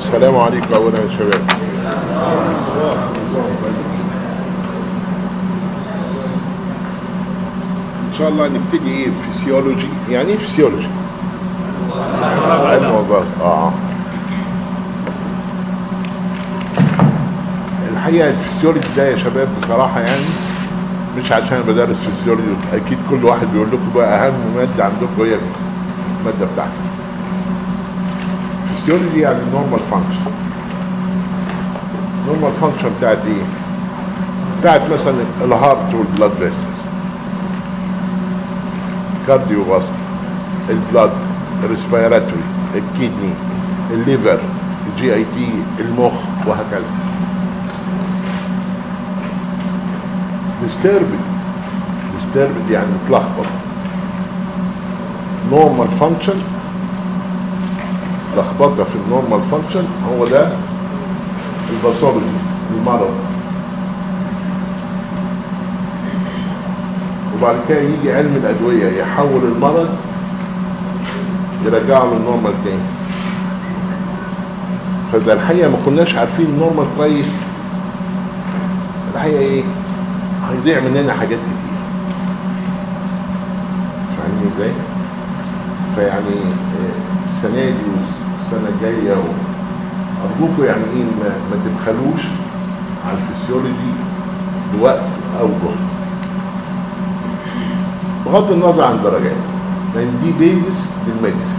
السلام عليكم اولا يا شباب ان شاء الله نبتدي ايه فيسيولوجي يعني ايه فيسيولوجي علم وظائف اه الحقيقه الفسيولوجي ده يا شباب بصراحه يعني مش عشان بدرس فسيولوجي اكيد كل واحد بيقول لكم بقى اهم ماده عندكم هي الماده بتاعتي فسيولوجي يعني نورمال فانكشن نورمال فانكشن بتاعت ايه؟ بتاعت مثلا الهارت والبلاد فيسلز كارديو فاسكولار البلاد الريسبيراتوري الكيدني الليفر الجي اي تي المخ وهكذا disturbed disturbed يعني متلخبط normal function لخبطه في النورمال فانكشن هو ده الباثولوجي المرض وبعد كده يجي علم الادويه يحول المرض يرجعه للنورمال تاني فاذا الحقيقه ما كناش عارفين النورمال كويس الحقيقه ايه هيضيع مننا حاجات كتير فاهمين ازاي فيعني السنه دي والسنه الجايه ارجوكم يعني ايه ما, ما تبخلوش على الفسيولوجي بوقت او جهد بغض النظر عن درجات لان دي بيزس للميديسن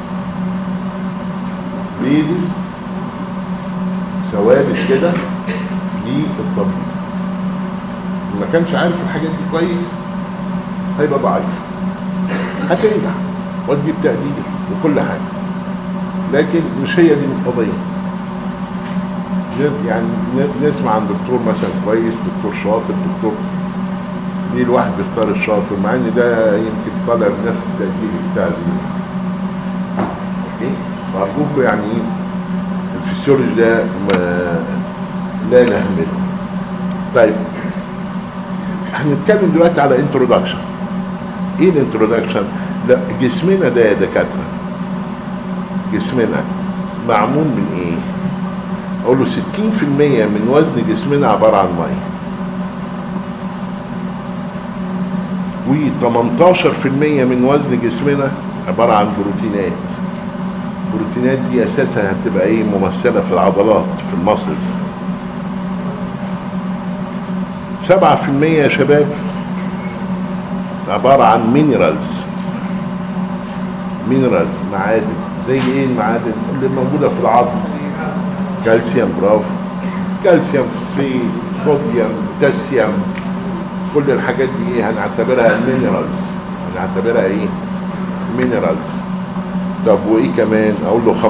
بيزس ثوابت كده للطبيب ما كانش عارف الحاجات دي كويس هيبقى ضعيف هتنجح وتجيب تقدير وكل حاجه لكن مش هي دي القضيه يعني نسمع عن دكتور مثلا كويس دكتور شاطر دكتور ليه الواحد بيختار الشاطر مع ان ده يمكن طالع بنفس التقدير بتاع زميله اوكي فارجوكم يعني ايه الفسيولوجي ده ما لا نهمله طيب هنتكلم دلوقتي على انترودكشن ايه الانترودكشن لا جسمنا ده يا دكاتره جسمنا معمول من ايه اقول له 60% من وزن جسمنا عباره عن ميه و 18% من وزن جسمنا عباره عن بروتينات البروتينات دي اساسا هتبقى ايه ممثله في العضلات في المسلز 7% يا شباب عبارة عن مينرالز مينرالز معادن زي ايه المعادن اللي موجودة في العظم كالسيوم برافو كالسيوم فوسفيت صوديوم بوتاسيوم كل الحاجات دي ايه هنعتبرها مينرالز هنعتبرها ايه مينرالز طب وايه كمان اقول له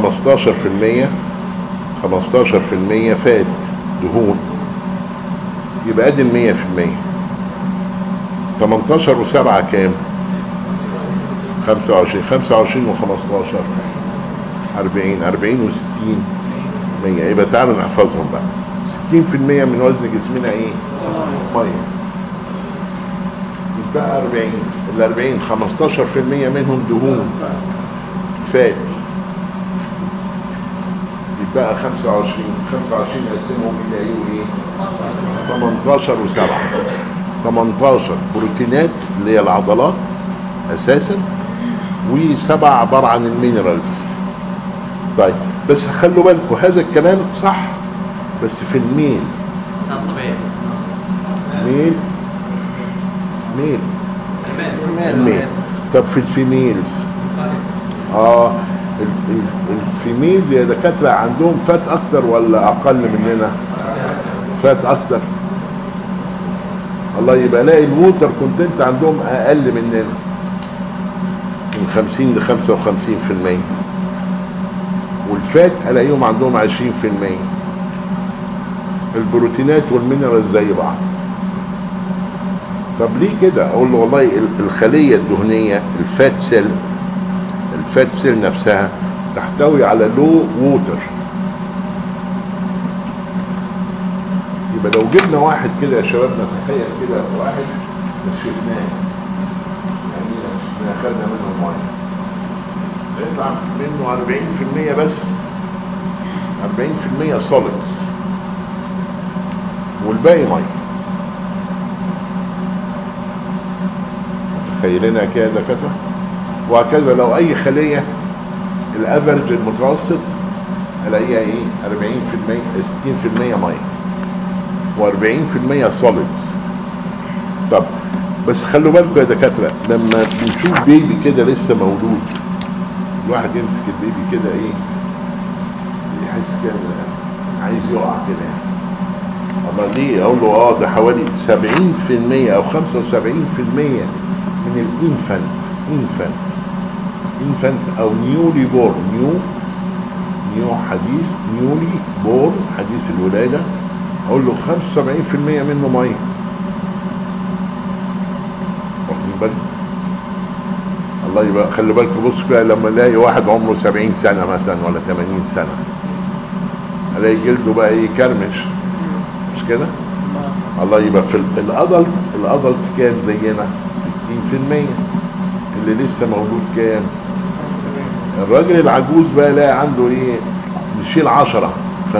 15% 15% فات دهون يبقى ادي المية في المية تمنتاشر وسبعة كام خمسة وعشرين خمسة وعشرين وخمستاشر أربعين أربعين وستين مية يبقى تعالوا نحفظهم بقى ستين في المية من وزن جسمنا ايه مية يبقى أربعين الأربعين خمستاشر في المية منهم دهون فات يبقى خمسة وعشرين خمسة وعشرين نقسمهم إلى إيه وإيه 18 و7 18 بروتينات اللي هي العضلات اساسا و7 عباره عن المينرالز طيب بس خلوا بالكم هذا الكلام صح بس في الميل ميل ميل الميل طب في الفيميلز اه الفيميلز يا دكاتره عندهم فات اكتر ولا اقل مننا؟ فات اكتر الله يبقى الاقي الووتر كونتنت عندهم اقل مننا من 50 ل 55% والفات الاقيهم عندهم 20% البروتينات والمينرال زي بعض طب ليه كده اقول له والله الخليه الدهنيه الفات سيل الفات سيل نفسها تحتوي على لو ووتر يبقى لو جبنا واحد كده يا شباب نتخيل كده واحد نشفناه يعني نشفناه خدنا منه ميه يطلع منه 40% بس 40% 40% سوليدز والباقي ميه متخيلينها كده يا دكاتره وهكذا لو اي خليه الافرج المتوسط الاقيها ايه 40% 60% ميه و40% سوليدز طب بس خلوا بالكم يا دكاتره لما بنشوف بيبي كده لسه مولود الواحد يمسك البيبي كده ايه يحس كده عايز يقع كده يعني الله ليه اقول له اه ده حوالي 70% او 75% من الانفانت انفانت انفانت او نيولي بورن نيو نيو حديث نيولي بورن حديث الولاده اقول له 75% منه ميه واخدين بالك الله يبقى خلي بالكم بص كده لما الاقي واحد عمره 70 سنه مثلا ولا 80 سنه الاقي جلده بقى يكرمش مش كده؟ الله يبقى في ال- الادلت الادلت كام زينا 60% اللي لسه مولود كام؟ الراجل العجوز بقى لاقي عنده ايه؟ نشيل 10 50%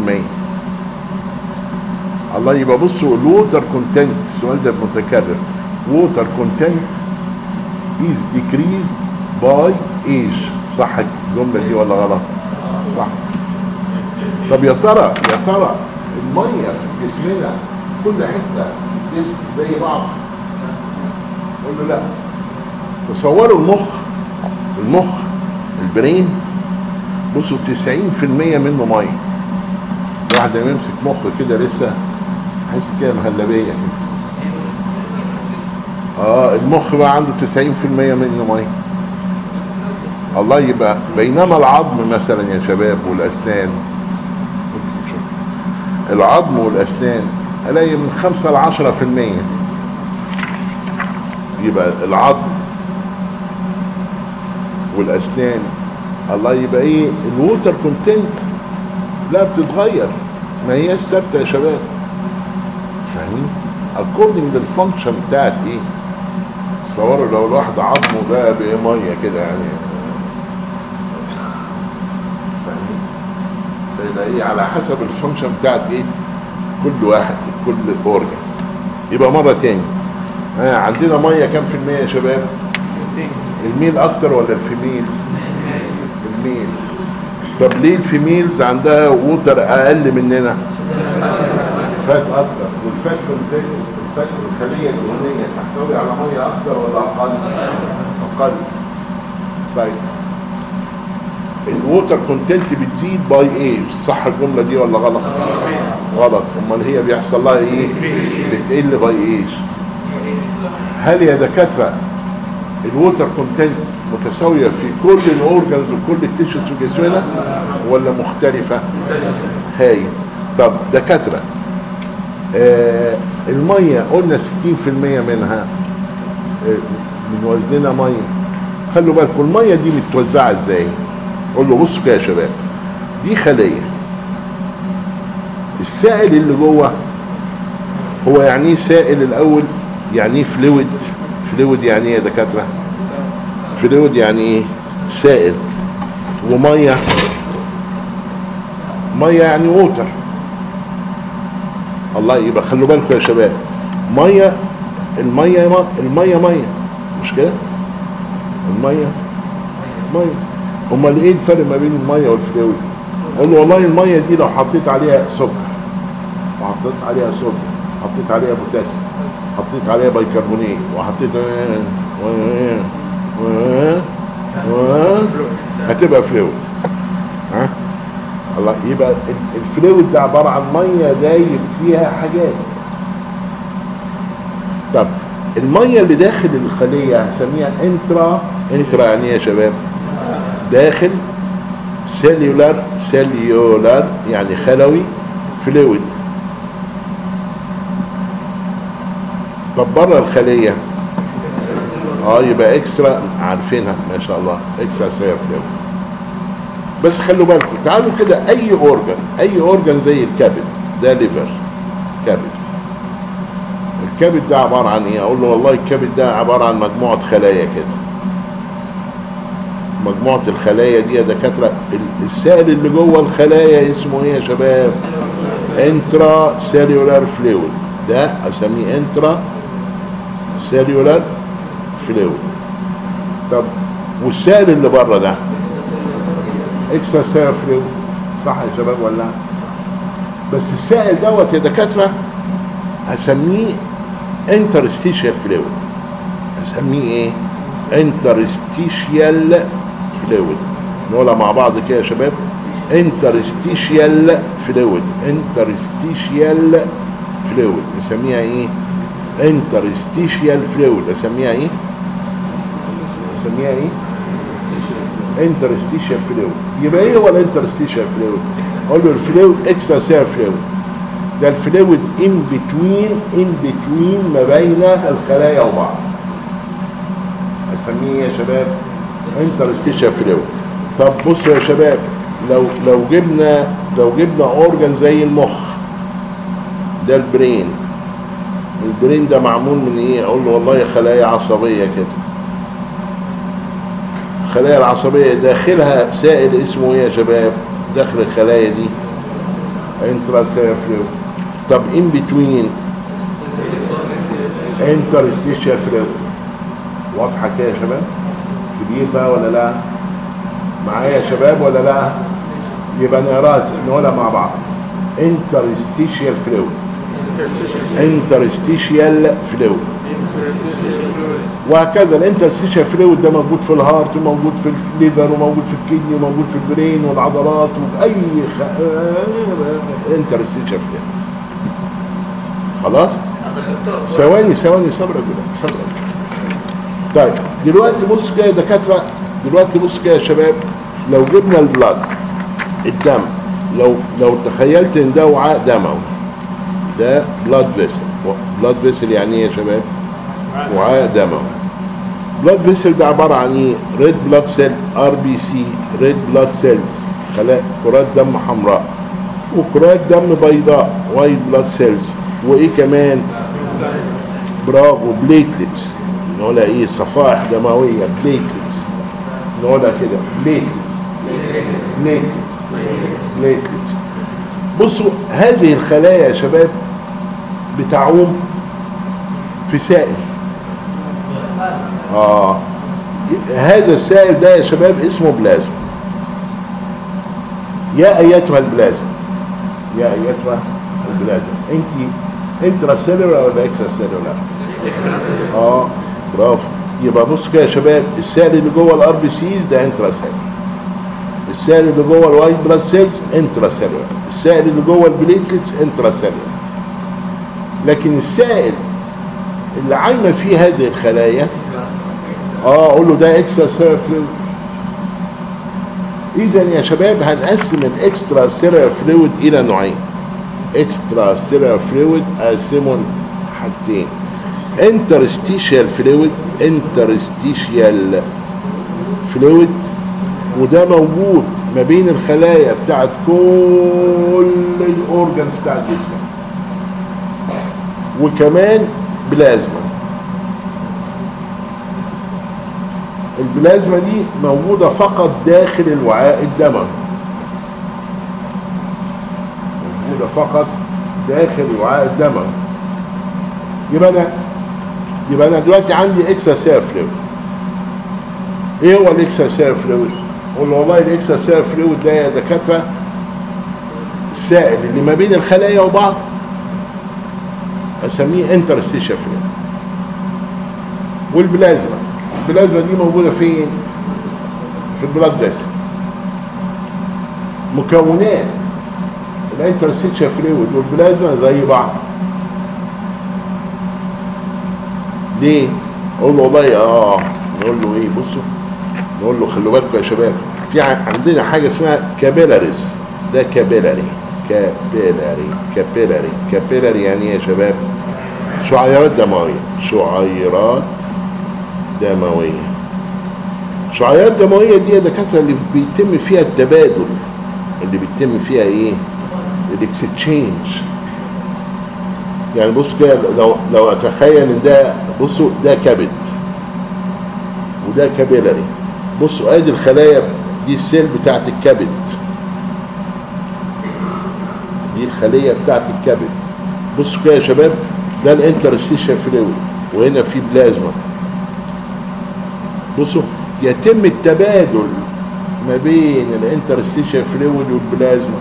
الله يبقى بصوا الووتر كونتنت السؤال ده متكرر ووتر كونتنت is decreased by age صح الجملة دي ولا غلط؟ صح طب يا ترى يا ترى المية في جسمنا كل حتة في الجسم زي بعض قول له لا تصوروا المخ المخ البرين بصوا 90% منه ميه الواحد لما يمسك مخ كده لسه يحس كده مهلبيه كده اه المخ بقى عنده 90% منه ميه الله يبقى بينما العظم مثلا يا شباب والاسنان ممكن شوف. العظم والاسنان الاقي من 5 ل 10% يبقى العظم والاسنان الله يبقى ايه الووتر كونتنت لا بتتغير ما هي ثابته يا شباب فاهمين according للفانكشن بتاعت ايه تصوروا لو الواحد عظمه ده بقى ميه كده يعني فاهمين فيبقى ايه على حسب الفانكشن بتاعت ايه كل واحد كل اورجن يبقى مره تاني ها عندنا ميه كام في المية يا شباب الميل اكتر ولا الفيميلز الميل طب ليه الفيميلز عندها ووتر اقل مننا فات اكتر والفات كونتنت الفات الخليه الدهنيه تحتوي على ميه اكتر ولا اقل اقل طيب الووتر كونتنت بتزيد باي ايج صح الجمله دي ولا غلط غلط امال هي بيحصل لها ايه بتقل باي ايج هل يا دكاتره الووتر كونتنت متساويه في كل الاورجنز وكل التيشوز في جسمنا ولا مختلفه هاي طب دكاتره آه الميه قلنا 60% منها آه من وزننا ميه خلوا بالكم الميه دي متوزعه ازاي قول له بصوا كده يا شباب دي خليه السائل اللي جوه هو يعني ايه سائل الاول يعني ايه فلويد فلويد يعني ايه يا دكاتره فلويد يعني ايه سائل وميه ميه يعني ووتر الله يبقى خلوا بالكم يا شباب ميه الميه الميه ميه مش كده الميه ميه امال ايه الفرق ما بين الميه والفلويد اقول له والله الميه دي لو حطيت عليها سكر وحطيت عليها صوديوم حطيت عليها بوتاسيوم حطيت عليها بيكربونات وحطيت هتبقى فلويد ها الله يبقى الفلويد ده عباره عن ميه دايب فيها حاجات طب الميه اللي داخل الخليه هسميها انترا انترا يعني ايه يا شباب داخل سيلولار سيلولار يعني خلوي فلويد طب بره الخليه اه يبقى اكسترا عارفينها ما شاء الله اكسترا سيلولار فلويد بس خلوا بالكم تعالوا كده اي اورجن اي اورجن زي الكبد ده ليفر كبد الكبد ده عباره عن ايه اقول له والله الكبد ده عباره عن مجموعه خلايا كده مجموعة الخلايا دي يا دكاترة ال- السائل اللي جوه الخلايا اسمه ايه يا شباب انترا سيلولار فلويد ده اسميه انترا سيلولار فلويد طب والسائل اللي بره ده اكسترا سيلولار فلويد صح يا شباب ولا لا؟ بس السائل دوت يا دكاترة هسميه انترستيشيال فلويد هسميه ايه انترستيشيال فلويد نقولها مع بعض كده يا شباب انترستيشيال فلويد انترستيشيال فلويد نسميها ايه انترستيشيال فلويد اسميها ايه اسميها ايه انترستيشيال فلويد يبقى ايه هو الانترستيشيال فلويد اقول له الفلويد اكسترا سير فلويد ده الفلويد ان بتوين ان بتوين ما بين الخلايا وبعض اسميه إيه يا شباب انترستيشيال فلويد طب بصوا يا شباب لو لو جبنا لو جبنا اورجان زي المخ ده البرين البرين ده معمول من ايه اقول له والله خلايا عصبيه كده الخلايا العصبيه داخلها سائل اسمه ايه يا شباب داخل الخلايا دي انترا فلويد طب ان بتوين انترستيشيال فلويد واضحه كده يا شباب كبير بقى ولا لا معايا يا شباب ولا لا يبقى نقراها نقولها مع بعض انترستيشيال فلويد انترستيشيال فلويد وهكذا الانترستيشيال فلويد ده موجود في الهارت وموجود في الليفر وموجود في الكدني وموجود في البرين والعضلات وفي اي خ... انترستيشيال فلويد خلاص ثواني ثواني صبر يا جدع صبر يا جدع. طيب دلوقتي بص كده يا دكاتره دلوقتي بص كده يا شباب لو جبنا البلاد الدم لو لو تخيلت ان ده وعاء دموي ده بلاد فيسل بلاد فيسل يعني ايه يا شباب وعاء دموي بلاد فيسل ده عباره عن ايه ريد بلاد سيل ار بي سي ريد بلاد سيلز خلايا كرات دم حمراء وكرات دم بيضاء وايت بلاد سيلز وايه كمان برافو بليتلتس نقولها ايه صفائح دمويه بليتلتس نقولها كده بليتلتس بليتلتس بليتلتس بصوا هذه الخلايا يا شباب بتعوم في سائل اه هذا السائل ده يا شباب اسمه بلازما يا ايتها البلازما يا ايتها البلازما انت انترا سيلولار ولا اكسترا سيلولار اه برافو يبقى بص كده يا شباب السائل اللي جوه الار بي سيز ده انترا سيلولار السائل اللي جوه الوايت بلاد سيلز انترا سيلولار السائل اللي جوه البليتلتس انترا سيلولار لكن السائل اللي عايمه فيه هذه الخلايا اه اقول له ده اكسترا سيلولار فلويد اذا يا شباب هنقسم الاكسترا سيلولار فلويد الى نوعين اكسترا سيلولار فلويد اقسمهم حاجتين انترستيشيال فلويد انترستيشيال فلويد وده موجود ما بين الخلايا بتاعت كل الاورجنز بتاعت جسمك وكمان بلازما البلازما دي موجودة فقط داخل الوعاء الدموي موجودة فقط داخل الوعاء الدموي يبقى انا يبقى انا دلوقتي عندي اكسترا سير فلويد ايه هو الاكسترا سير فلويد؟ قول له والله الاكسترا سير فلويد ده يا دكاتره السائل اللي ما بين الخلايا وبعض اسميه انترستيشن فلويد والبلازما البلازما دي موجوده فين؟ في البلاد فيسل مكونات الانترستيشن فلويد والبلازما زي بعض ليه؟ اقول له والله اه نقول له ايه بصوا نقول له خلوا بالكم يا شباب في ع- عندنا حاجه اسمها كابيلاريز ده كابيلاري كابيلاري كابيلاري كابيلاري يعني ايه يا شباب؟ شعيرات دمويه شعيرات دمويه شعيرات دمويه دي يا دكاتره اللي بيتم فيها التبادل اللي بيتم فيها ايه؟ الاكستشينج يعني بص كده لو لو اتخيل ان ده بصوا ده كبد وده كابيلاري بصوا ادي الخلايا دي السيل بتاعت الكبد دي الخليه بتاعت الكبد بصوا كده يا شباب ده الانترستيشن فلويد وهنا في بلازما بصوا يتم التبادل ما بين الانترستيشن فلويد والبلازما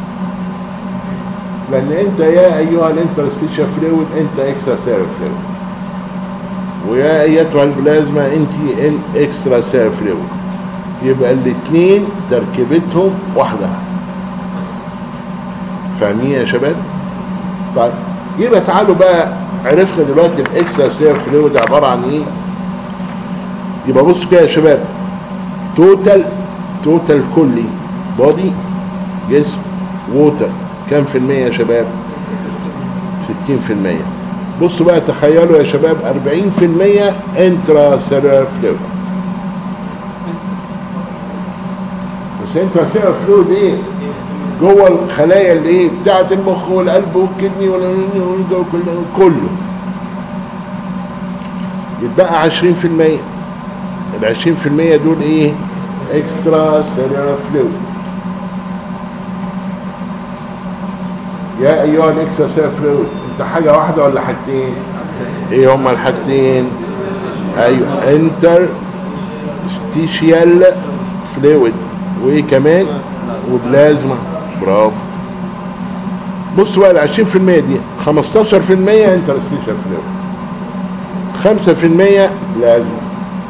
لان انت يا ايها الانترستيشن فلويد انت اكسترا سير فلويد ويا ايتها البلازما انت ان اكسترا سير فلويد يبقى الاثنين تركيبتهم واحده فاهمين يا شباب طيب يبقى تعالوا بقى عرفنا دلوقتي الاكسترا سير فلويد عباره عن ايه يبقى بصوا كده يا شباب توتال توتال كلي بودي جسم ووتر كام في المية يا شباب 60 في المية بصوا بقى تخيلوا يا شباب 40 في المية انترا سيلر فلويد بس انترا سيلر فلويد ايه جوه الخلايا اللي ايه بتاعت المخ والقلب والكدني والجو كله كله يتبقى 20% ال 20% دول ايه اكسترا سيلولار فلويد يا ايها الاكسترا سيلولار فلويد انت حاجه واحده ولا حاجتين ايه هما الحاجتين ايوه انتر ستيشيال فلويد وايه كمان وبلازما برافو بصوا بقى ال 20% دي 15% انترستيشال فلويد 5% بلازما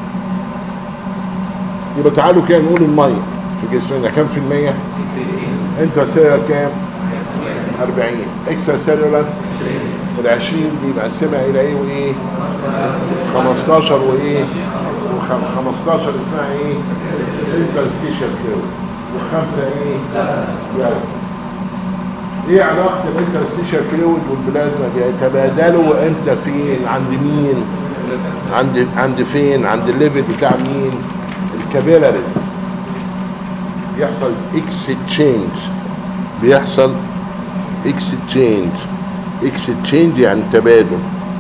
يبقى تعالوا كده نقول الميه في جسمنا كام في المية؟ انت سيلولار كام؟ 40 اكسترا سيلولار ال 20 دي مقسمها الى ايه وايه؟ 15 وايه؟ وخم- 15 اسمها ايه؟ انترستيشال فلويد وخمسه ايه؟ بلازما ايه علاقه الانترستيشال فلويد والبلازما بيتبادلوا امتى فين؟ عند مين؟ عند عند فين؟ عند الليفل بتاع مين؟ الكابيلاريز بيحصل اكستشينج بيحصل اكستشينج اكستشينج يعني تبادل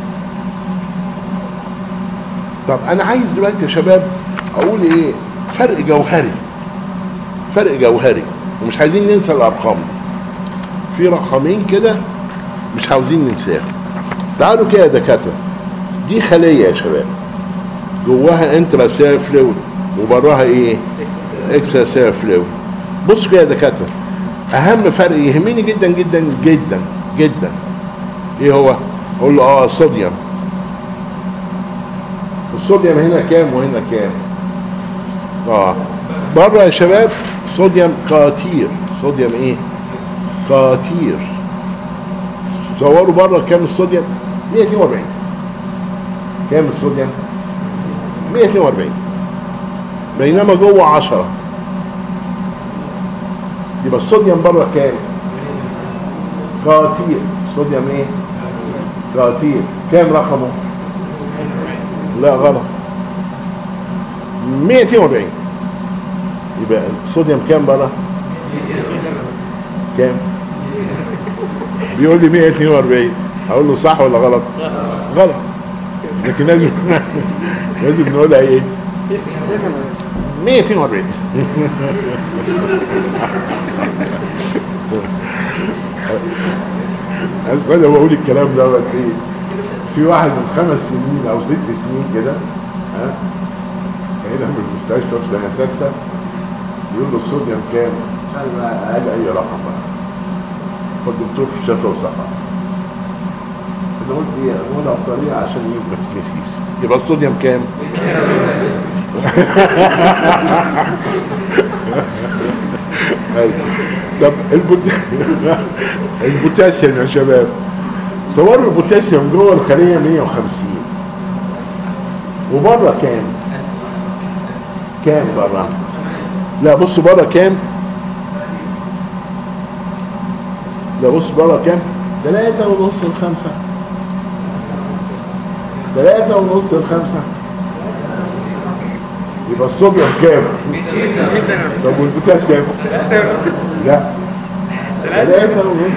طب انا عايز دلوقتي يا شباب اقول ايه فرق جوهري فرق جوهري ومش عايزين ننسى الارقام دي في رقمين كده مش عاوزين ننساهم تعالوا كده يا دكاتره دي خليه يا شباب جواها انترا سير فلويد وبراها ايه اكسترا سير فلويد بصوا كده يا دكاتره اهم فرق يهمني جدا جدا جدا جدا ايه هو اقول له اه الصوديوم الصوديوم هنا كام وهنا كام اه بره يا شباب صوديوم كتير صوديوم ايه كتير تصوروا بره كام الصوديوم 142 كام الصوديوم 142 بينما جوه 10 يبقى الصوديوم بره كام كتير صوديوم ايه كتير كام رقمه لا غلط 142 يبقى الصوديوم كام بره كام بيقول لي 142 اقول له صح ولا غلط غلط لكن لازم لازم نقولها ايه 142 بس انا بقول الكلام دوت ايه في واحد من خمس سنين او ست سنين كده ها هنا في المستشفى في سنه سته يقول له الصوديوم كام؟ مش عارف بقى قال اي رقم بقى فالدكتور في شافه وسقط انا قلت ايه اقولها بطريقه عشان ايه ما تتنسيش يبقى الصوديوم كام؟ أيوة. طب البوت... البوتاسيوم يا شباب صوروا البوتاسيوم جوه الخليه 150 وبره كام؟ كام بره؟ لا بصوا بره كام؟ لا بص بره كام؟ تلاتة ونص الخمسة تلاتة ونص الخمسة يبقى الصوديوم كام؟ طب والبوتاسيوم؟ لا تلاتة ونص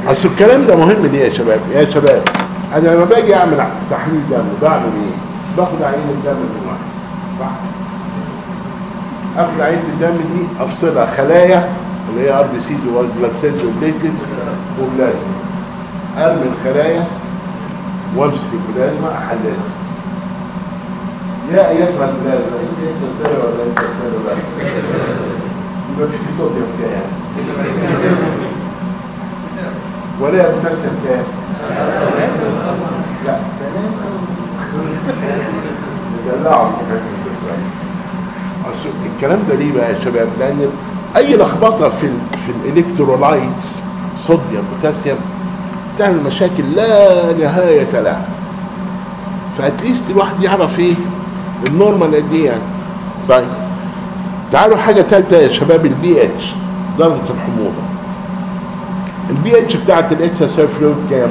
اصل الكلام ده مهم ليه يا شباب يا شباب انا لما باجي اعمل تحليل دم بعمل ايه باخد عينه دم من واحد صح اخد عينه الدم دي افصلها خلايا اللي هي ار بي سيز وبلاد سيلز وبليتلتس وبلازما ارمي الخلايا وامسك البلازما احللها يا ايتها البلازما انت انت سيرة ولا انت سيرة ولا يبقى في صوديوم كام ولا بوتاسيوم كام لا دلعوا اصل الكلام ده ليه بقى يا شباب لان اي لخبطه في ال في الالكترولايتس صوديوم بوتاسيوم تعمل مشاكل لا نهايه لها فاتليست الواحد يعرف ايه النورمال قد ايه يعني طيب تعالوا حاجه ثالثه يا شباب البي اتش درجه الحموضه البي اتش بتاعت الاكسسوار فلويد كام؟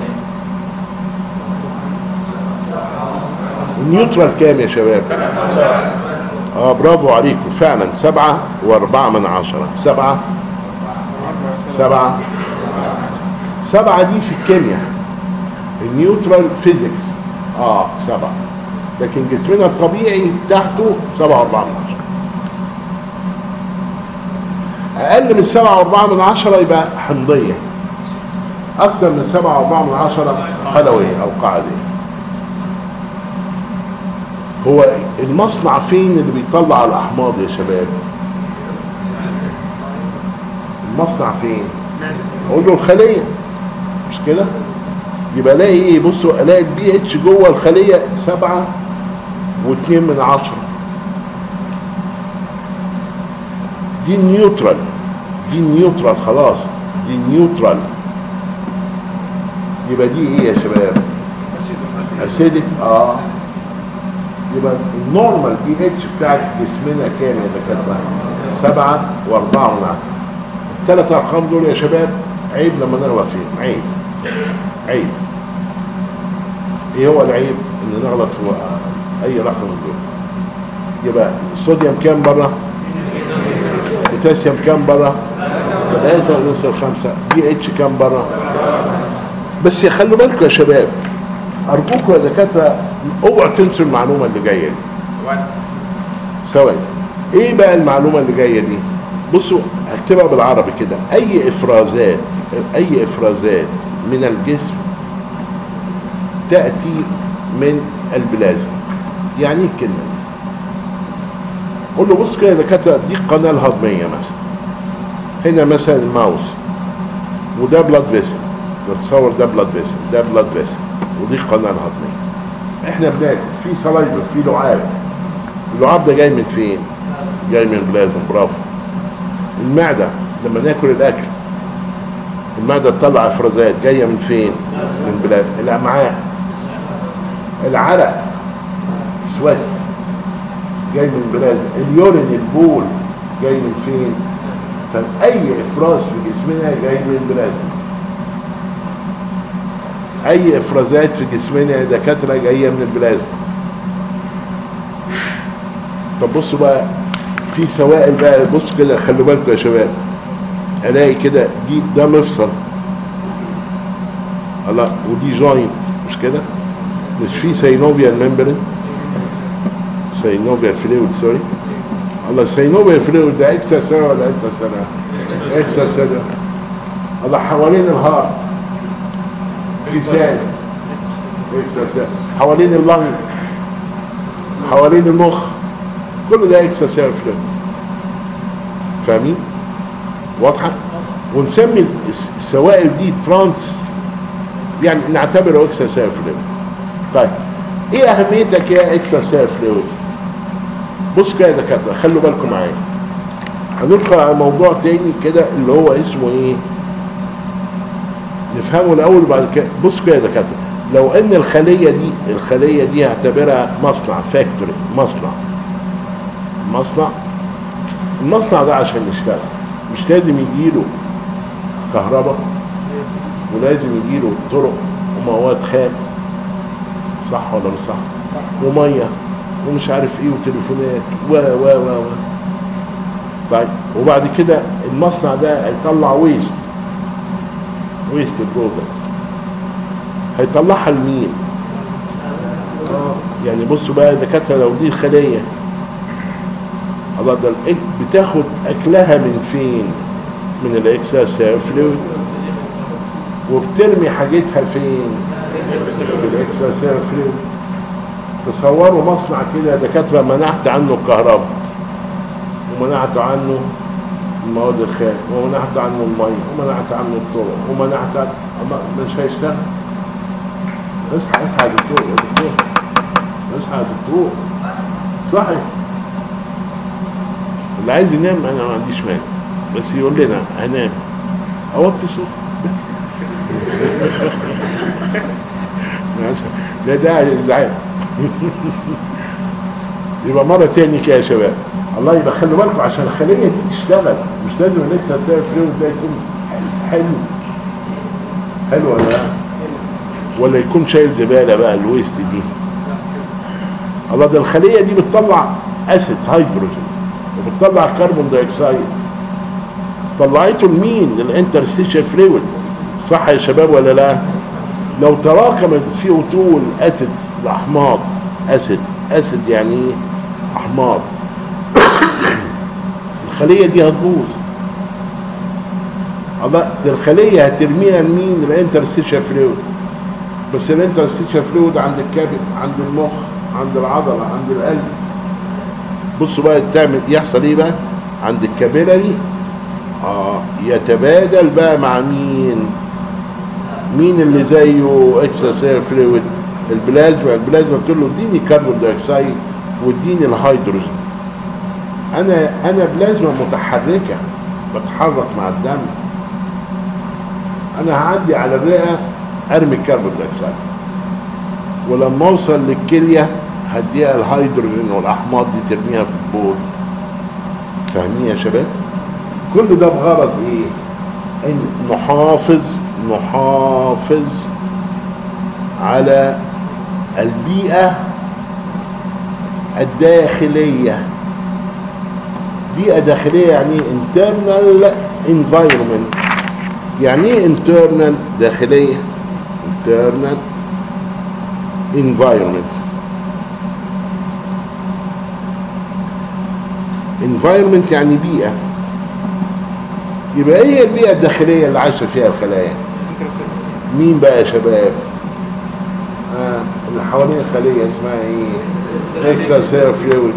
النيوترال كام يا شباب؟ اه برافو عليكم فعلا سبعة واربعة من عشرة سبعة سبعة سبعة دي في الكيمياء النيوترال فيزيكس اه سبعة لكن جسمنا الطبيعي تحته سبعة واربعة من عشرة اقل من سبعة واربعة من عشرة يبقى حمضية اكتر من سبعة واربعة من عشرة خلوية او قاعدية هو المصنع فين اللي بيطلع الاحماض يا شباب المصنع فين اقول له الخليه مش كده يبقى الاقي ايه بصوا الاقي البي اتش جوه الخليه سبعة واثنين من عشرة دي نيوترال دي نيوترال خلاص دي نيوترال يبقى دي ايه يا شباب اسيدك اه يبقى النورمال بي اتش بتاعت جسمنا كام يا دكاتره؟ سبعة وأربعة من عشرة. الثلاث أرقام دول يا شباب عيب لما نغلط فيهم عيب عيب. إيه هو العيب؟ إن نغلط في أي رقم من دول. يبقى الصوديوم كام بره؟ بوتاسيوم كام بره؟ ثلاثة ونص خمسة بي اتش كام بره؟ بس يخلوا بالكم يا شباب ارجوكم يا دكاتره اوعوا تنسوا المعلومه اللي جايه دي ثواني ايه بقى المعلومه اللي جايه دي بصوا هكتبها بالعربي كده اي افرازات اي افرازات من الجسم تاتي من البلازما يعني ايه الكلمه دي قول له بص كده يا دكاتره دي القناه الهضميه مثلا هنا مثلا الماوس وده بلاد فيسل نتصور ده بلاد فيسل ده بلاد فيسل ودي القناه الهضميه احنا بناكل في سلايفر في لعاب اللعاب ده جاي من فين جاي من البلازما برافو المعده لما ناكل الاكل المعده تطلع افرازات جايه من فين من بلاد الامعاء العرق سوات جاي من البلازما اليورين البول جاي من فين فاي افراز في جسمنا جاي من البلازما اي افرازات في جسمنا يا دكاتره جايه من البلازما طب بصوا بقى في سوائل بقى بص كده خلوا بالكم يا شباب الاقي كده دي ده مفصل الله ودي جوينت مش كده مش في سينوفيال ممبرين سينوفيال فلويد سوري الله سينوفيال فلويد ده اكسترا سيلر ولا انترا سيلر اكسترا سيلر الله حوالين الهارت في ثاني حوالين اللنج حوالين المخ كل ده اكسترا سيلر فلويد فاهمين واضحه ونسمي السوائل دي ترانس يعني نعتبره اكسترا سيلر فلويد طيب ايه اهميتك يا اكسترا سيلر فلويد بص كده يا دكاتره خلوا بالكم معايا هندخل على موضوع تاني كده اللي هو اسمه ايه نفهمه الاول وبعد كده بص كده يا دكاتره لو ان الخليه دي الخليه دي هعتبرها مصنع فاكتوري مصنع مصنع المصنع ده عشان يشتغل مش لازم يجيله كهرباء ولازم يجيله طرق ومواد خام صح ولا مش صح وميه ومش عارف ايه وتليفونات و و و و طيب وبعد كده المصنع ده هيطلع ويست ويست برودكتس هيطلعها لمين؟ يعني بصوا بقى يا دكاتره لو دي خليه الله ده الإك- بتاخد اكلها من فين؟ من الاكسس فلويد وبترمي حاجتها فين؟ في الاكسس فلويد تصوروا مصنع كده يا دكاتره منعت عنه الكهرباء ومنعت عنه المواد الخام ومنعت عنه الميه ومنعت عنه الطرق ومنعت عنه الله مش هيشتغل اصحى اصحى يا دكتور يا دكتور اصحى يا دكتور صحي اللي عايز ينام انا ما عنديش مانع بس يقول لنا هنام اوطي صوت بس ماشي. لا داعي للازعاج يبقى مرة تاني كده يا شباب الله يبقى خلوا بالكم عشان الخلية دي تشتغل مش لازم الاكسا سير فلويد ده يكون حلو حلو ولا لا؟ ولا يكون شايل زبالة بقى الويست دي الله ده الخلية دي بتطلع اسيد هيدروجين وبتطلع كربون دايوكسيد طلعته لمين؟ للانترستيشن فلويد صح يا شباب ولا لا؟ لو تراكم السي او 2 والاسيد الاحماض اسيد اسيد يعني ايه؟ احماض الخليه دي هتبوظ الله ده الخليه هترميها لمين؟ للانترستيشن فلويد بس الانترستيشن فلويد عند الكبد عند المخ عند العضله عند القلب بصوا بقى تعمل يحصل ايه بقى؟ عند الكابيلاري اه يتبادل بقى مع مين؟ مين اللي زيه اكسترا فلويد البلازما البلازما بتقول له اديني كربون دايوكسيد واديني الهيدروجين انا انا بلازما متحركه بتحرك مع الدم انا هعدي على الرئه ارمي الكربون دايوكسيد ولما اوصل للكليه هديها الهيدروجين والاحماض دي ترميها في البول فاهمين يا شباب كل ده بغرض ايه ان نحافظ نحافظ على البيئة الداخلية بيئة داخلية يعني internal environment يعني ايه internal داخلية internal environment environment يعني بيئة يبقى ايه البيئة الداخلية اللي عايشة فيها الخلايا مين بقى يا شباب آه اللي حوالين الخلية اسمها ايه اكسترا سير فلويد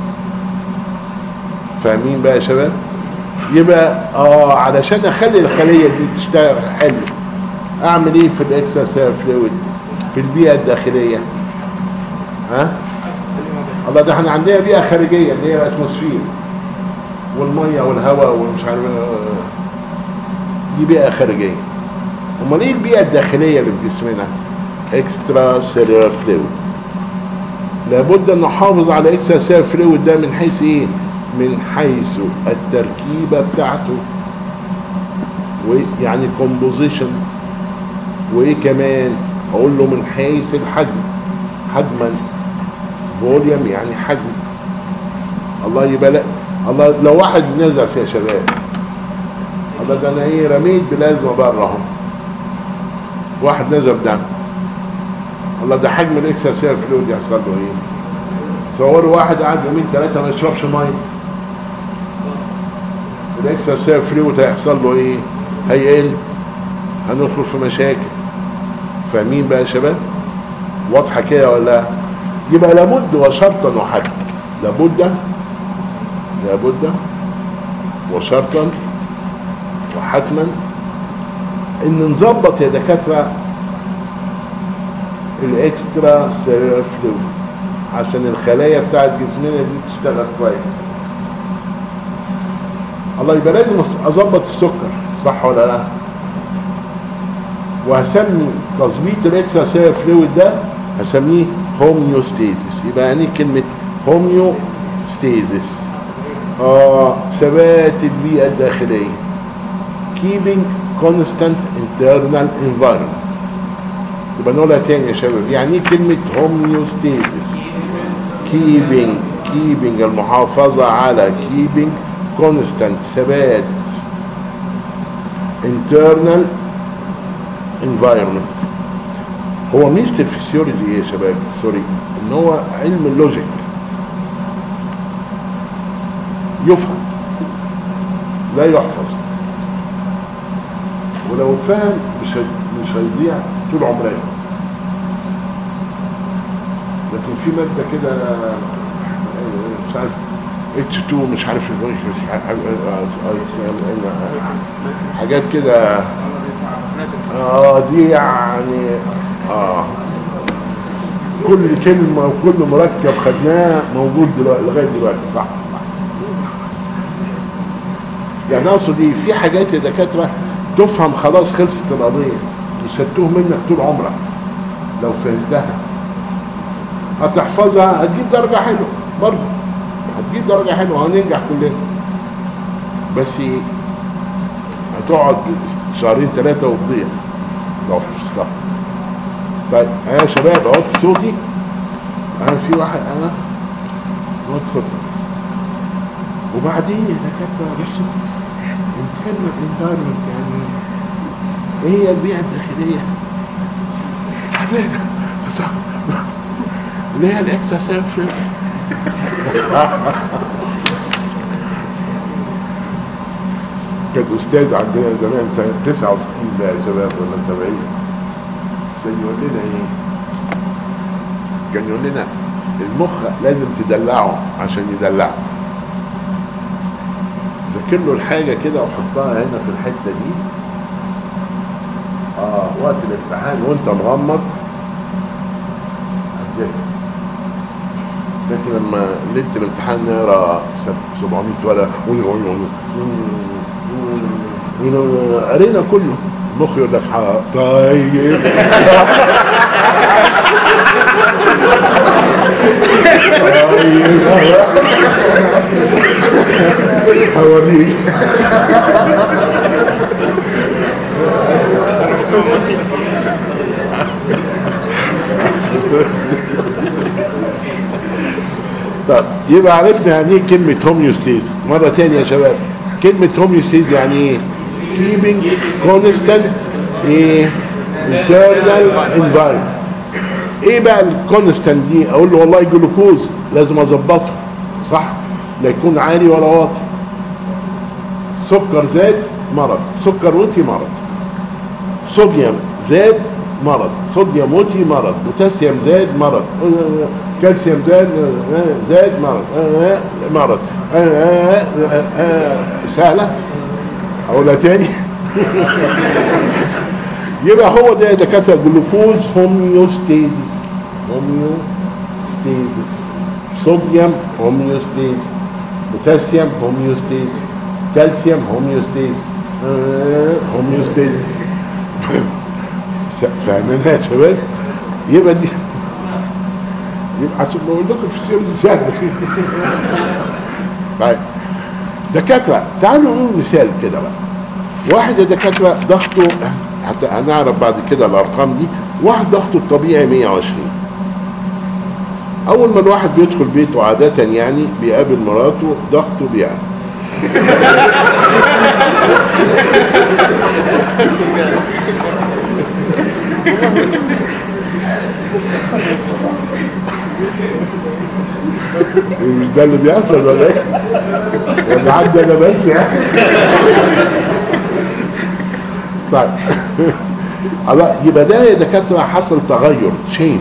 فاهمين بقى يا شباب يبقى اه علشان اخلي الخلية دي تشتغل حلو اعمل ايه في الاكسترا سير فلويد في البيئة الداخلية ها الله ده احنا عندنا بيئة خارجية اللي هي الاتموسفير والميه والهواء والمش عارف آه، دي بيئه خارجيه امال ايه البيئه الداخليه اللي في جسمنا اكسترا سيلولار فلويد لابد ان نحافظ على اكسترا سيلولار فلويد ده من حيث ايه من حيث التركيبه بتاعته ويعني كومبوزيشن وايه كمان اقول له من حيث الحجم حجما فوليوم يعني حجم الله يبقى لا الله لو واحد نزل فيها شباب الله ده انا ايه رميت بلازمه بره اهو واحد نزل دم الله ده حجم الاكسسير فلويد يحصل له ايه صوروا واحد قعد يومين ثلاثه ما يشربش ميه الاكسسير فلويد هيحصل له ايه هيقل هندخل في مشاكل فاهمين بقى يا شباب واضحه كده ولا لا؟ يبقى لابد وشرطا وحتما لابد لابد وشرطا وحتما ان نظبط يا دكاتره الاكسترا سيلولار فلويد عشان الخلايا بتاعت جسمنا دي تشتغل كويس الله يبقى لازم اظبط السكر صح ولا لا وهسمي تظبيط الاكسترا سيلولار فلويد ده هسميه هوميوستيزيس يبقى يعني كلمه هوميوستيزيس اه ثبات البيئة الداخلية keeping constant internal environment يبقى نقولها تاني يا شباب يعني ايه كلمة homeostasis keeping keeping المحافظة على keeping constant ثبات internal environment هو ميزه الفسيولوجي ايه يا شباب سوري ان هو علم اللوجيك يفهم لا يحفظ ولو اتفهم مش هي- مش هيضيع طول عمرنا لكن في ماده كده آه، مش عارف اتش 2 مش عارف إيه، مش عارف- حاجات كده اه دي يعني اه كل كلمة وكل مركب خدناه موجود دلوقتي لغاية دلوقتي صح يعني اقصد ايه في حاجات يا دكاترة تفهم خلاص خلصت القضية مش هتوه منك طول عمرك لو فهمتها هتحفظها هتجيب درجة حلوة برضه هتجيب درجة حلوة هننجح كلنا بس هتقعد شهرين ثلاثة وتضيع لو حفظتها طيب انا يا شباب احط صوتي انا في واحد انا هو اتفضل وبعدين يا دكاتره بس internal environment يعني ايه هي البيئه الداخليه؟ تعبانه بس اللي هي الاكسترا سيرفيس كان استاذ عندنا زمان سنه 69 بقى يا شباب ولا 70 كان يقول لنا ايه؟ كان يقول لنا المخ لازم تدلعه عشان يدلعه ذاكر له الحاجه كده وحطها هنا في الحته دي اه وقت الامتحان وانت مغمض هتذاكر لكن لما ليله الامتحان نقرا سب- 700 ورقه قرينا كله المخ يقول لك ح- طيب طيب هوريك طب يبقى عرفنا يعني ايه كلمة هوميوستيز مرة تانية يا شباب كلمة هوميوستيز يعني ايه keeping constant ايه internal environment ايه بقى الكونستانت دي اقول له والله جلوكوز لازم اظبطه صح لا يكون عالي ولا واطي سكر زاد مرض سكر وطي مرض صوديوم زاد مرض صوديوم وطي مرض بوتاسيوم زاد مرض كالسيوم زاد زاد مرض مرض سهلة أقولها تاني يبقى هو ده يا دكاترة جلوكوز هوميوستيزيس هوميوستيزيس صوديوم هوميوستيزيس بوتاسيوم هوميوستيزيس كالسيوم هوميوستيزيس هوميوستيزيس فاهمينها يا شباب يبقى دي يبقى عشان بقول لكم في السير دي سهل طيب دكاتره تعالوا نقول مثال كده بقى واحد يا دكاتره ضغطه حتى هنعرف بعد كده الارقام دي واحد ضغطه الطبيعي 120 اول ما الواحد بيدخل بيته عاده يعني بيقابل مراته ضغطه بيعلى مش ده اللي بيحصل ولا ايه؟ ولا عندي انا بس يعني طيب الله يبقى ده يا دكاتره حصل تغير تشينج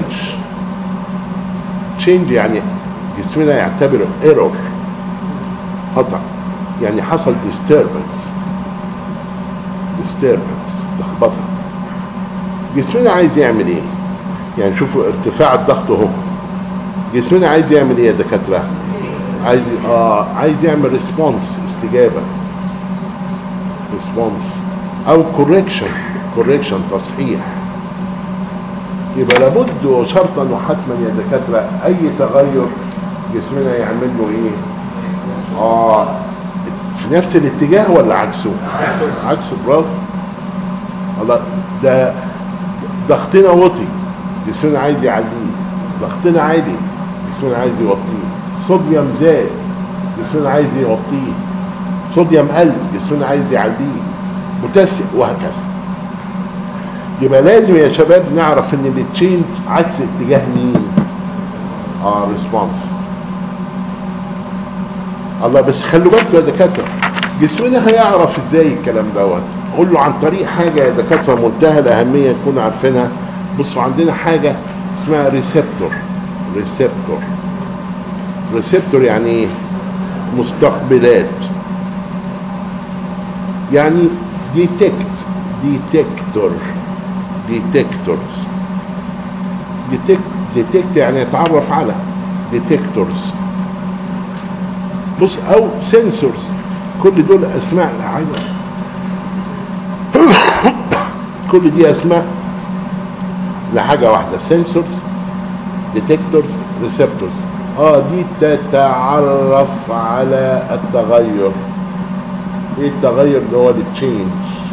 تشينج يعني جسمنا يعتبره ايرور خطا يعني حصل disturbance disturbance لخبطه جسمنا عايز يعمل ايه؟ يعني شوفوا ارتفاع الضغط اهو جسمنا عايز يعمل ايه يا دكاتره؟ عايز اه عايز يعمل ريسبونس استجابه ريسبونس او كوريكشن كوريكشن تصحيح يبقى لابد وشرطا وحتما يا دكاتره اي تغير جسمنا يعمل له ايه؟ اه في نفس الاتجاه ولا عكسه؟ عكسه برافو الله ده ضغطنا وطي جسمنا عايز يعليه ضغطنا عالي جسمنا عايز يوطيه صوديوم زاد جسمنا عايز يوطيه صوديوم قل جسمنا عايز يعليه بوتاسيوم وهكذا يبقى لازم يا شباب نعرف ان التشينج عكس اتجاه مين اه ريسبونس الله بس خلوا بالكم يا دكاتره جسمنا هيعرف ازاي الكلام دوت قول له عن طريق حاجه يا دكاتره منتهى الاهميه تكونوا عارفينها بصوا عندنا حاجه اسمها ريسبتور ريسبتور ريسبتور يعني ايه مستقبلات يعني ديتكت ديتكتور ديتكتورز ديتكت ديتكت يعني يتعرف على ديتكتورز بص او سنسورز كل دول اسماء حاجه كل دي اسماء لحاجه واحده سنسورز ديتكتورز ريسبتورز اه دي تتعرف على التغير ايه التغير اللي هو التشينج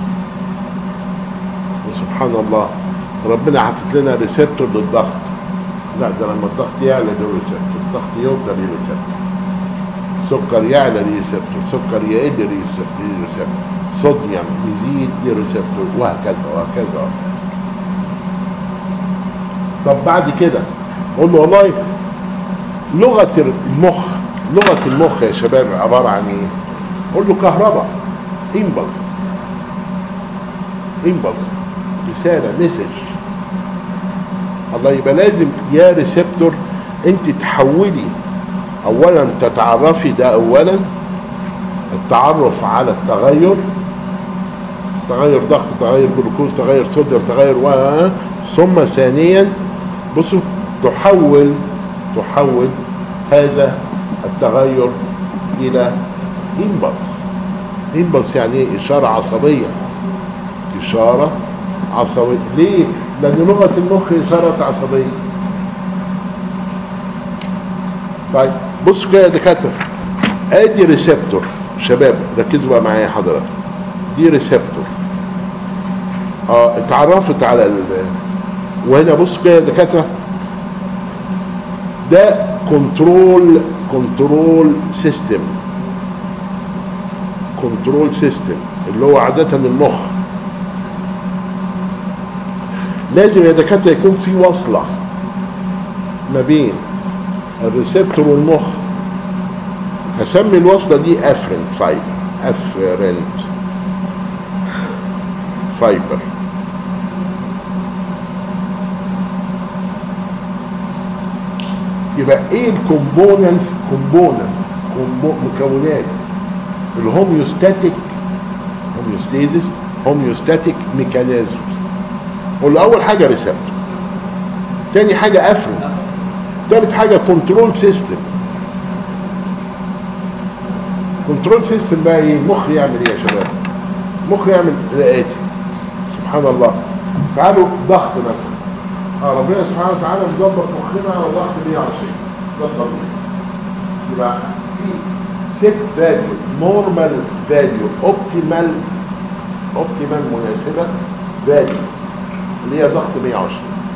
وسبحان الله ربنا حاطط لنا ريسبتور للضغط لا ده لما الضغط يعلى ده ريسبتور الضغط يوطى ليه ريسبتور سكر يعلى ليه ريسبتور سكر يقل ليه ريسبتور صوديوم يزيد ليه ريسبتور وهكذا وهكذا طب بعد كده قول له والله لغه المخ لغه المخ يا شباب عباره عن ايه؟ قول له كهرباء امبلس امبلس رساله مسج الله يبقى لازم يا ريسبتور انت تحولي اولا تتعرفي ده اولا التعرف على التغير تغير ضغط تغير جلوكوز تغير صوديوم تغير و ثم ثانيا بصوا تحول تحول هذا التغير الى امبلس امبلس يعني ايه اشاره عصبيه اشاره عصبيه ليه لان لغه المخ اشاره عصبيه طيب بصوا كده يا دكاتره ادي ريسبتور شباب ركزوا بقى معايا حضرتك دي ريسبتور اه اتعرفت على ال وهنا بص كده يا دكاتره ده كنترول كنترول سيستم كنترول سيستم اللي هو عادة المخ لازم يا دكاتره يكون في وصلة ما بين الريسبتور والمخ هسمي الوصلة دي افرنت فايبر افرنت فايبر يبقى ايه الكومبوننتس كومبوننتس مكونات الهوميوستاتيك هوميوستيزيس هوميوستاتيك ميكانيزمز قول اول حاجه ريسبتور تاني حاجه افرن تالت حاجه كنترول سيستم كنترول سيستم بقى ايه المخ يعمل ايه يا شباب المخ يعمل الاتي سبحان الله تعالوا ضغط مثلا اه ربنا سبحانه وتعالى مظبط مخنا على ضغط 120 ده الطبيعي يبقى في ست فاليو نورمال فاليو اوبتيمال اوبتيمال مناسبه فاليو اللي هي ضغط 120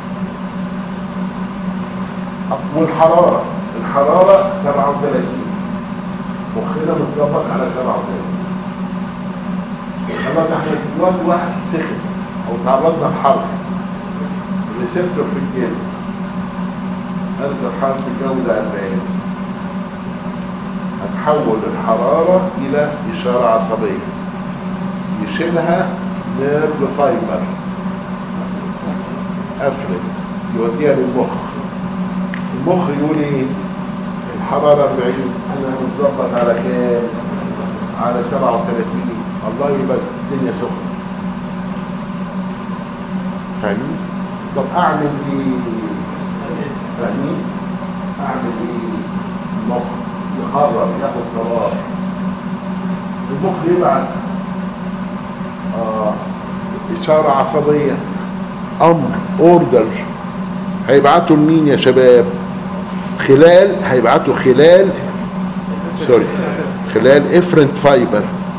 والحراره الحراره 37 مخنا متظبط على 37 الله ده احنا دلوقتي واحد سخن او تعرضنا لحرب ريسبتور في الجلد هذا الحرارة في الجو ده 40 هتحول الحرارة إلى إشارة عصبية يشيلها نيرف فايبر أفرد يوديها للمخ المخ يقول إيه الحرارة 40 أنا متظبط على كام؟ على 37 الله يبقى الدنيا سخنة فاهمين؟ طب اعمل ايه فاهمين اعمل ايه المخ يقرر ياخد قرار المخ يبعت آه اشاره عصبيه امر اوردر هيبعتوا لمين يا شباب خلال هيبعتوا خلال سوري خلال افرنت فايبر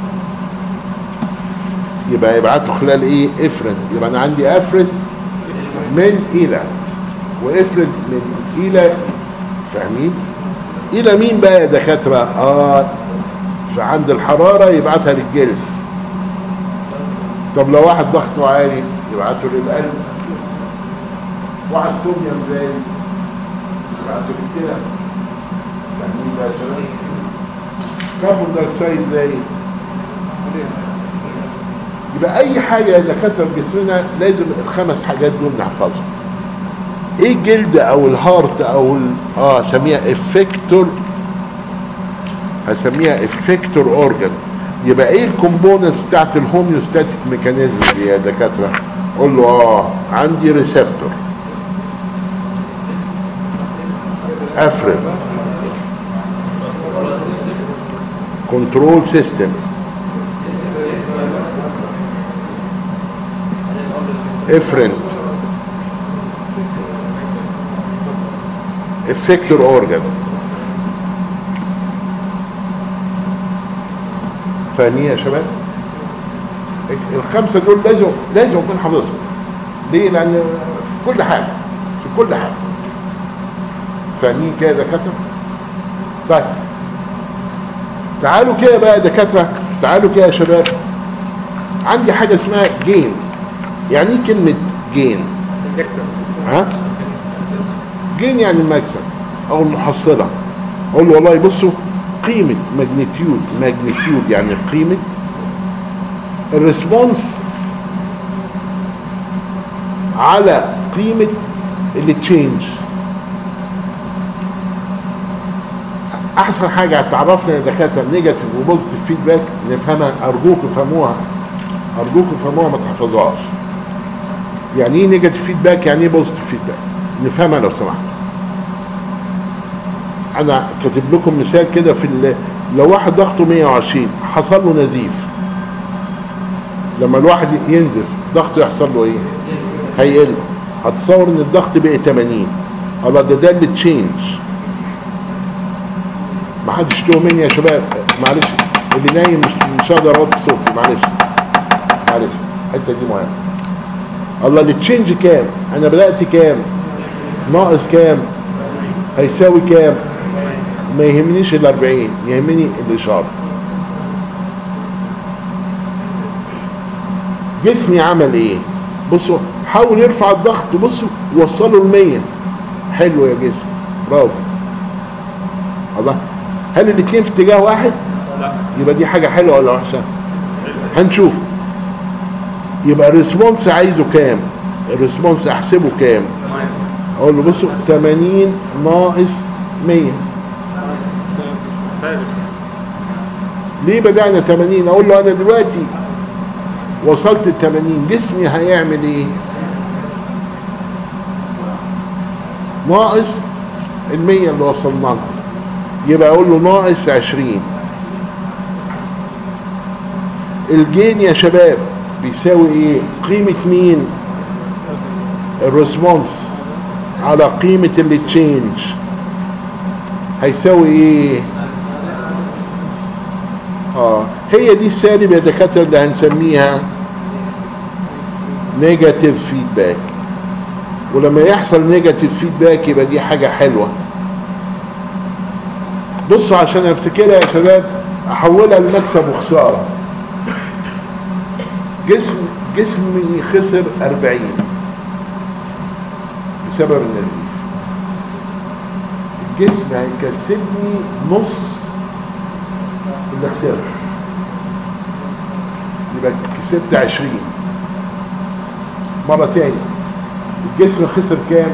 يبقى يبعتوا خلال ايه افرنت يبقى انا عندي افرنت من الى وافرد من الى فاهمين الى مين بقى يا دكاتره اه فعند الحراره يبعتها للجلد طب لو واحد ضغطه عالي يبعته للقلب واحد صوديوم زي يبعته للكلى فاهمين بقى يا شباب كربون دايوكسيد زايد يبقى اي حاجه يا دكاتره في جسمنا لازم الخمس حاجات دول نحفظهم ايه الجلد او الهارت او ال... اه اسميها افكتور هسميها افكتور اورجان يبقى ايه الكومبوننتس بتاعت الهوميوستاتيك ميكانيزم دي يا دكاتره قول له اه عندي ريسبتور افرد كنترول سيستم افرنت افكتور اورجان فاهمين يا شباب الخمسه دول لازم لازم اكون حافظهم ليه لان في كل حاجه في كل حاجه فاهمين كده يا دكاتره طيب تعالوا كده بقى يا دكاتره تعالوا كده يا شباب عندي حاجه اسمها جين يعني ايه كلمه جين ها جين يعني المكسب او المحصله اقول له والله بصوا قيمه ماجنتيود ماجنتيود يعني قيمه الريسبونس على قيمه اللي تشينج احسن حاجه تعرفنا يا دكاتره نيجاتيف وبوزيتيف فيدباك نفهمها ارجوكم فهموها ارجوكم فهموها ما تحفظوهاش يعني ايه نيجاتيف فيدباك يعني ايه بوزيتيف فيدباك نفهمها لو سمحت انا كاتب لكم مثال كده في ال- لو واحد ضغطه 120 حصل له نزيف لما الواحد ينزف ضغطه يحصل له ايه هيقل هتصور ان الضغط بقى 80 الله ده ده اللي تشينج ما حدش تقول مني يا شباب معلش اللي نايم مش مش هقدر اوطي صوتي معلش معلش الحته دي مهمه الله اللي تشينج كام انا بدات كام ناقص كام هيساوي كام ما يهمنيش ال 40 يهمني الاشاره جسمي عمل ايه بصوا حاول يرفع الضغط بصوا وصله ل 100 حلو يا جسم برافو الله هل الاثنين في اتجاه واحد لا يبقى دي حاجه حلوه ولا وحشه هنشوف يبقى الريسبونس عايزه كام الريسبونس احسبه كام ماينس اقول له بصوا 80 ناقص 100 ثابت ليه بدأنا 80 اقول له انا دلوقتي وصلت ال 80 جسمي هيعمل ايه ناقص ال 100 اللي وصلنا لها يبقى اقول له ناقص 20 الجين يا شباب بيساوي ايه قيمة مين الريسبونس على قيمة اللي تشينج هيساوي ايه اه هي دي السالب يا دكاتره اللي هنسميها نيجاتيف فيدباك ولما يحصل نيجاتيف فيدباك يبقى دي حاجه حلوه بصوا عشان افتكرها يا شباب احولها لمكسب وخساره جسم جسمي خسر 40 بسبب النزيف الجسم هيكسبني نص اللي خسرت يبقى كسبت 20 مرة تاني الجسم خسر كام؟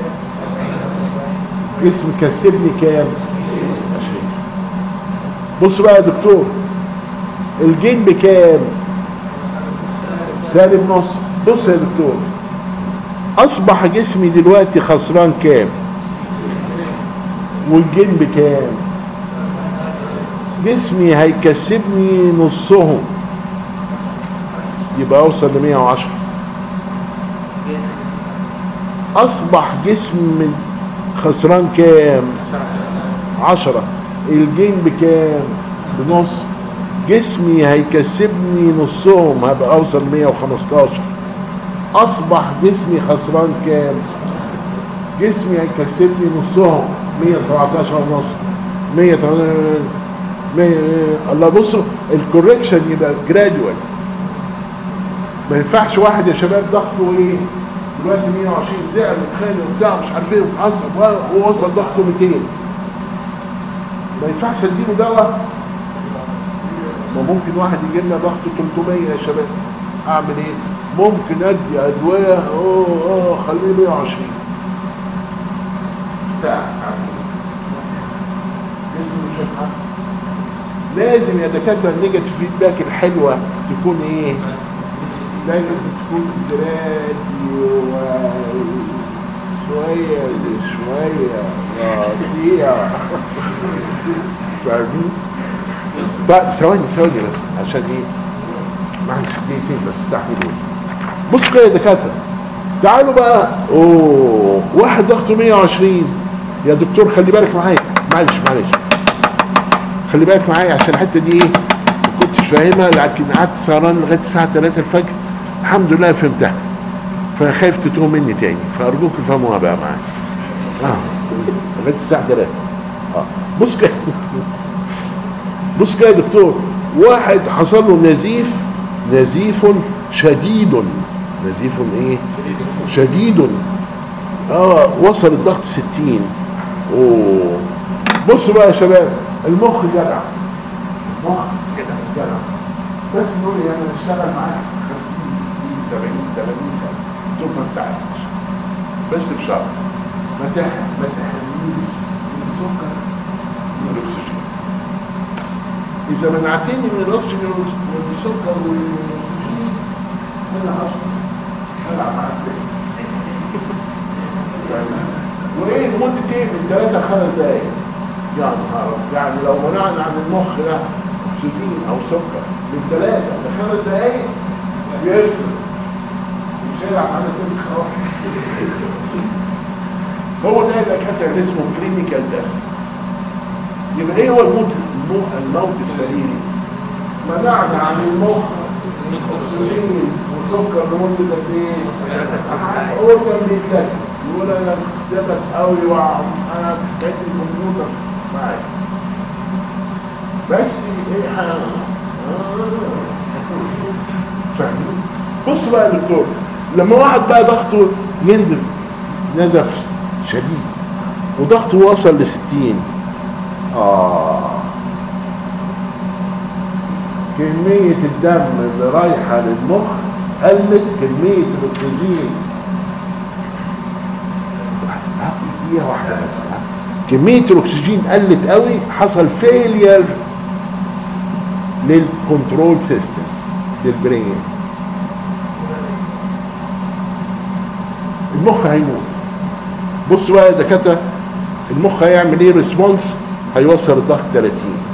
الجسم كسبني كام؟ 20 بص بقى يا دكتور الجين بكام؟ سالب نص بص يا دكتور اصبح جسمي دلوقتي خسران كام؟ والجين بكام؟ جسمي هيكسبني نصهم يبقى اوصل ل 110 اصبح جسم خسران كام 10 الجين بكام بنص جسمي هيكسبني نصهم هبقى اوصل ل 115 اصبح جسمي خسران كام جسمي هيكسبني نصهم 117 ونص 108 100 الله بصوا الكوركشن يبقى جرادوال ما ينفعش واحد يا شباب ضغطه ايه دلوقتي 120 زعل واتخانق وبتاع مش عارف ايه ومتعصب وهو وصل ضغطه 200 ما ينفعش اديله دواء ما ممكن واحد يجي لنا ضغطه 300 يا شباب اعمل ايه ممكن ادي ادويه اوه اوه خليه 120 ساعه ساعتين جسمه مش هيتحرك لازم يا دكاتره النيجاتيف فيدباك الحلوه تكون ايه لازم تكون جرادي وشوية شوية رضيعة فاهمين؟ طيب ثواني ثواني بس عشان ايه؟ معلش دقيقتين بس استحملوني بص كده يا دكاتره تعالوا بقى اوه واحد ضغطه 120 يا دكتور خلي بالك معايا معلش معلش خلي بالك معايا عشان الحته دي ايه ما كنتش فاهمها لكن قعدت سهران لغايه الساعه 3 الفجر الحمد لله فهمتها فخايف تتوه مني تاني فارجوك فهموها بقى معايا اه لغايه الساعه 3 اه بص كده بص كده يا دكتور واحد حصل له نزيف نزيف شديد نزيف ايه شديد اه وصل الضغط 60 اوه بصوا بقى يا شباب المخ جدع المخ جدع جدع بس نقول لي انا اشتغل معاك 50 60 70 80 سنه انتوا ما بتاعتش بس بشرط ما تحرم ما تحرمنيش من السكر من الاكسجين اذا منعتني من الاكسجين والسكر والاكسجين انا هفصل هلعب معاك تاني وايه لمده ايه من 3 ل 5 دقائق يعني يعني لو منعنا عن المخ ده اكسجين او سكر من 3 ل 5 دقائق بيرسل مش هيلعب معانا تاني خلاص هو ده اللي كتب اسمه كلينيكال ديث يبقى ايه هو الموت الموت السريري منعنا عن المخ اكسجين وسكر لمده قد ايه؟ اورجن بيتلكك يقول انا كتبت قوي وانا بقيت الكمبيوتر معاك بس ايه حاجه فاهمين؟ بص بقى يا دكتور لما واحد بقى ضغطه ينزل نزف شديد وضغطه وصل ل 60 اه كمية الدم اللي رايحة للمخ قلت كمية الأكسجين دقيقة واحدة بس كمية الأكسجين قلت قوي حصل فيلير للكنترول سيستم للبرين المخ هيموت بص بقى يا دكاتره المخ هيعمل ايه ريسبونس هيوصل الضغط 30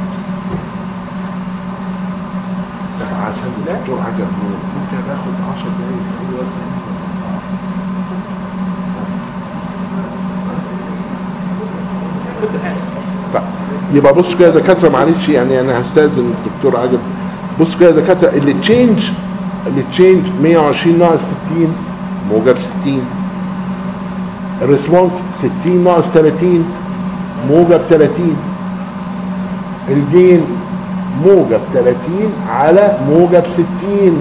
طب عشان الدكتور عجب ممكن اخد 10 دقايق في اي وقت طيب يبقى بص كده يا دكاتره معلش يعني انا هستاذن الدكتور عجب بص كده يا دكاتره اللي تشينج اللي تشينج 120 ناقص 60 موجب 60 الريسبونس 60 ناقص 30 موجب 30 الجين موجب 30 على موجب 60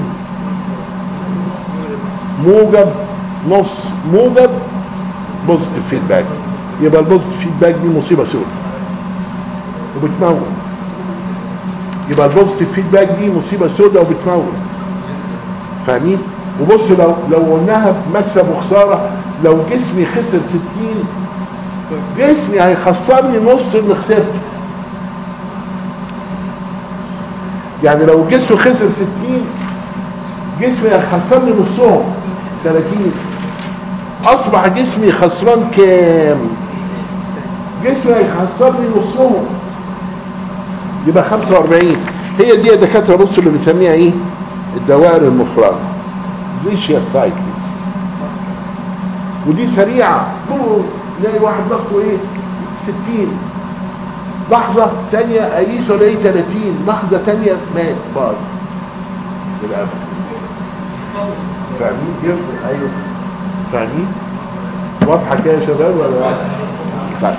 موجب نص موجب بوزيتيف فيدباك يبقى البوزيتيف فيدباك دي مصيبه سوداء وبتموت يبقى البوزيتيف فيدباك دي مصيبه سوداء وبتموت فاهمين وبص لو لو قلناها بمكسب وخساره لو جسمي خسر 60 جسمي هيخسرني نص اللي خسرته يعني لو جسمي خسر 60 جسمي هيخسرني نصهم 30 اصبح جسمي خسران كام جسمي هيخسرني نصهم يبقى 45 هي دي يا دكاتره بصوا اللي بنسميها ايه الدوائر المفرغه فيشيا سايكلز ودي سريعه تلاقي واحد ضغطه ايه 60 لحظه تانية اقيسه الاقيه 30 لحظه تانية مات بعد للابد فاهمين كيف ايوه فاهمين واضحه كده يا شباب ولا طيب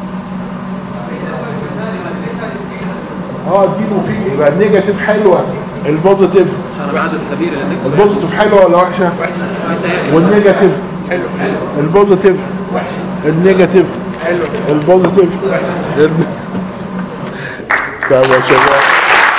اه دي مفيد يبقى النيجاتيف حلوه البوزيتيف انا بعدد كبير لانك البوزيتيف حلوه ولا وحشه والنيجاتيف البوزيتيف النيجاتيف البوزيتيف طب يا شباب